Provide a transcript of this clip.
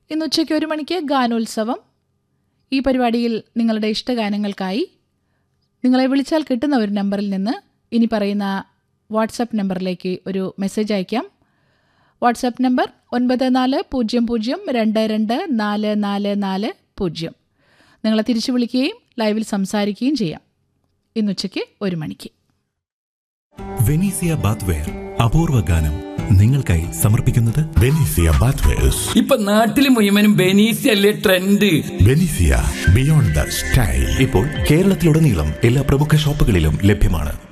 ഇന്ന് ഉച്ചയ്ക്ക് ഒരു മണിക്ക് ഗാനോത്സവം ഈ പരിപാടിയിൽ നിങ്ങളുടെ ഇഷ്ടഗാനങ്ങൾക്കായി നിങ്ങളെ വിളിച്ചാൽ കിട്ടുന്ന ഒരു നമ്പറിൽ നിന്ന് ഇനി പറയുന്ന വാട്സപ്പ് നമ്പറിലേക്ക് ഒരു മെസ്സേജ് അയക്കാം വാട്സപ്പ് നമ്പർ ഒൻപത് നാല് പൂജ്യം പൂജ്യം രണ്ട് രണ്ട് നാല് നാല് നാല് പൂജ്യം നിങ്ങളെ തിരിച്ചു വിളിക്കുകയും ലൈവിൽ സംസാരിക്കുകയും ചെയ്യാം ഇന്നുച്ചയ്ക്ക് ഒരു മണിക്ക് വെനീസിയ ബാത്ത്വെയർ അപൂർവ ഗാനം നിങ്ങൾക്കായി സമർപ്പിക്കുന്നത് ബെനീസിയ ബാത്വേഴ്സ് ഇപ്പൊ നാട്ടില് മുഴുവനും ബെനീസി അല്ലേ ട്രെൻഡ് ബെനീസിയ ബിയോണ്ട് ദ സ്റ്റൈൽ ഇപ്പോൾ കേരളത്തിലുടനീളം എല്ലാ പ്രമുഖ ഷോപ്പുകളിലും ലഭ്യമാണ്